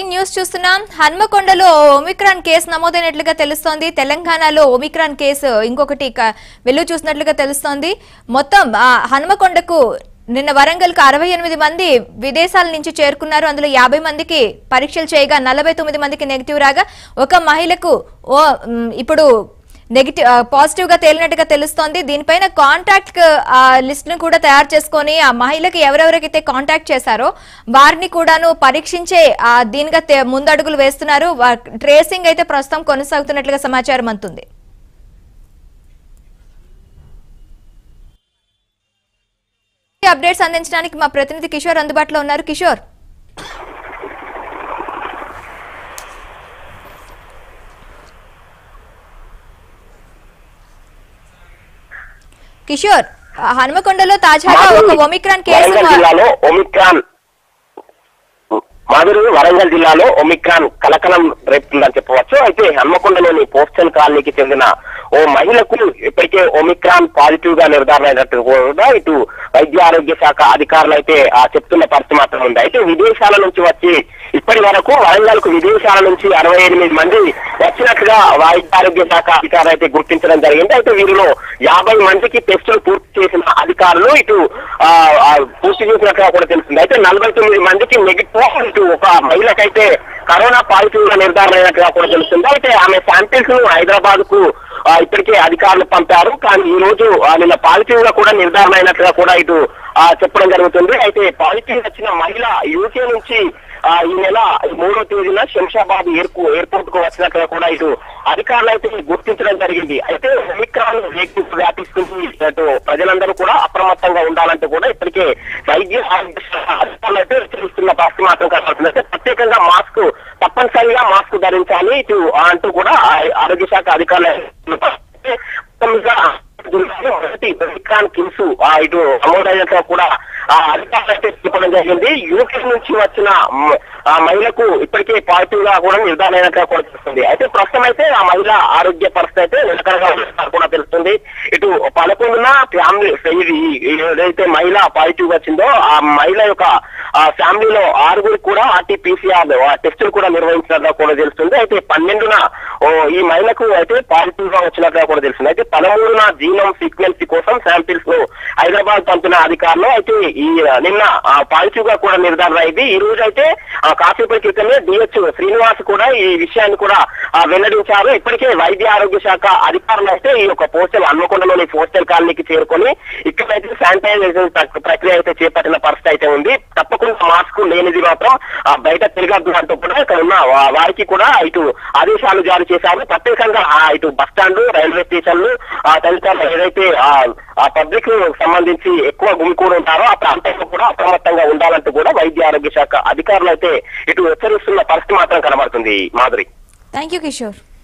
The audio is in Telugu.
న్యూస్ చూస్తున్నాం హన్మకొండలో ఒమిక్రాన్ కేసు నమోదైనట్లుగా తెలుస్తోంది తెలంగాణలో ఒమిక్రాన్ కేసు ఇంకొకటి క- వెలుగు చూసినట్లుగా తెలుస్తోంది మొత్తం ఆ, హన్మకొండకు నిన్న వరంగల్ కు అరవై ఎనిమిది మంది విదేశాల నుంచి చేరుకున్నారు అందులో యాభై మందికి పరీక్షలు చేయగా నలభై తొమ్మిది మందికి నెగిటివ్ రాగా ఒక మహిళకు ఓ మ్, ఇప్పుడు నెగిటివ్ పాజిటివ్ గా తేలినట్టుగా తెలుస్తోంది దీనిపైన కాంటాక్ట్ లిస్ట్ ను కూడా తయారు చేసుకొని ఆ మహిళకి ఎవరెవరికైతే కాంటాక్ట్ చేశారో వారిని కూడాను పరీక్షించే ఆ, దీనిగా తే- ముందడుగులు వేస్తున్నారు ట్రేసింగ్ అయితే ప్రస్తుతం కొనసాగుతున్నట్లుగా సమాచారం అందుతుంది ఈ అప్డేట్స్ అందించడానికి మా ప్రతినిధి కిషోర్ అందుబాటులో ఉన్నారు కిషోర్ కిషోర్ ఆ, హనుమకొండలో తాజాగా ఒక ఒమిక్రాన్ కేసు వరంగల్ మా- జిల్లాలో ఒమిక్రాన్ మాధురి వరంగల్ జిల్లాలో ఒమిక్రాన్ కలకలం రేపుతుందని చెప్పవచ్చు అయితే హన్మకొండలోని పోస్టల్ కాలనీకి చెందిన ఓ మహిళకు ఇప్పటికే ఒమిక్రాన్ పాజిటివ్ గా నిర్ధారణ అయినట్టు కూడా ఇటు వైద్య ఆరోగ్య శాఖ అధికారులు అయితే ఆ, చెప్తున్న పరిస్థితి మాత్రం ఉంది అయితే విదేశాల నుంచి వచ్చి ఇప్పటి వరకు వరంగల్ కు విదేశాల నుంచి అరవై ఎనిమిది మంది వచ్చినట్లుగా వైద్య ఆరోగ్య శాఖ అధికారులు అయితే గుర్తించడం జరిగింది అయితే వీరిలో యాభై మందికి టెస్టులు పూర్తి చేసిన అధికారులు ఇటు ఆ, ఆ, పూర్తి చేసినట్లుగా కూడా తెలుస్తుంది అయితే నలభై తొమ్మిది మందికి నెగిటివ్ ఇటు ఒక మహిళకైతే కరోనా పాజిటివ్ గా నిర్ధారణ అయినట్లుగా కూడా తెలుస్తుంది అయితే ఆమె శాంపిల్స్ ను హైదరాబాద్ కు ఆ, ఇప్పటికే అధికారులు పంపారు కానీ ఈ రోజు ఆ, నిన్న పాజిటివ్ గా కూడా నిర్ధారణ అయినట్లుగా కూడా ఇటు ఆ, చెప్పడం జరుగుతుంది అయితే పాజిటివ్ వచ్చిన మహిళ యూకే నుంచి ఆ, ఈ నెల మూడో తేదీన శంషాబాద్ ఎయిర్పో ఎయిర్పోర్ట్ కు వచ్చినట్లుగా కూడా ఇటు అధికారులు అయితే గుర్తించడం జరిగింది అయితే ఒమిక్రాన్ వేగంగా వ్యాపిస్తుంది అటు ప్రజలందరూ కూడా అప్రమత్తంగా ఉండాలంటే కూడా ఇప్పటికే వైద్య ఆరోగ్య శాఖ అధికారులు అయితే హెచ్చరిస్తున్న పరిస్థితి మాత్రం కనబడుతుంది అయితే ప్రత్యేకంగా మాస్క్ తప్పనిసరిగా మాస్క్ ధరించాలి ఇటు అంటూ కూడా ఆ- ఆరోగ్య శాఖ అధికారులు అయితే మొత్తంగా జిల్లాలో మొదటి ఒమిక్రాన్ కిమ్స్ ఆ ఇటు నమోదైనట్లు కూడా ఆ అధికారులు అయితే చెప్పడం జరిగింది యూకే నుంచి వచ్చిన మ- ఆ మహిళకు ఇప్పటికే పాజిటివ్ గా కూడా నిర్ధారణ అయినట్లుగా కూడా తెలుస్తుంది అయితే ప్రస్తుతం అయితే ఆ మహిళ ఆరోగ్య పరిస్థితి అయితే నిలకడగా ఉన్నట్టు కూడా తెలుస్తుంది ఇటు పదకొండున ఫ్యామిలీ ఇది ఏదైతే మహిళ పాజిటివ్ వచ్చిందో ఆ మహిళ యొక్క ఆ ఫ్యామిలీలో ఆరుగురికి కూడా ఆర్టీపీసీఆర్ టెస్టులు కూడా నిర్వహించినట్లుగా కూడా తెలుస్తుంది అయితే పన్నెండున ఓ ఈ మహిళకు అయితే పాజిటివ్ గా వచ్చినట్లుగా కూడా తెలుస్తుంది అయితే పదమూడున జీనోమ్ సీక్వెన్సీ కోసం శాంపిల్స్ ను హైదరాబాద్ పంపిన అధికారులు అయితే ఈ నిన్న పాజిటివ్ గా కూడా నిర్ధారణ అయింది ఈ రోజు అయితే ఆ కాసేపటి క్రితమే డిహెచ్ శ్రీనివాస్ కూడా ఈ విషయాన్ని కూడా ఆ, వెల్లడించారు ఇప్పటికే వైద్య ఆరోగ్య శాఖ అధికారులు అయితే ఈ యొక్క పోస్టల్ హన్మకొండలోని పోస్టల్ కాలనీకి చేరుకొని ఇక్కడైతే శానిటైజేషన్ ప్రక్- ప్రక్రియ అయితే చేపట్టిన పరిస్థితి అయితే ఉంది తప్పకుండా మాస్క్ లేనిది మాత్రం ఆ, బయట తిరగద్దు అంటూ కూడా ఇక్కడ ఉన్న వా- వారికి కూడా ఇటు ఆదేశాలు జారీ చేశారు ప్రత్యేకంగా ఆ, ఇటు బస్ స్టాండ్ రైల్వే స్టేషన్లు ఆ తదితర ఏదైతే ఆ, ఆ పబ్లిక్ సంబంధించి ఎక్కువ గుమికూడి ఉంటారో ఆ ప్రాంతంలో కూడా అప్రమత్తంగా ఉండాలంటూ కూడా వైద్య ఆరోగ్య శాఖ అధికారులు అయితే ఇటు హెచ్చరిస్తున్న పరిస్థితి మాత్రం కనబడుతుంది మాధురి థ్యాంక్ యూ కిషోర్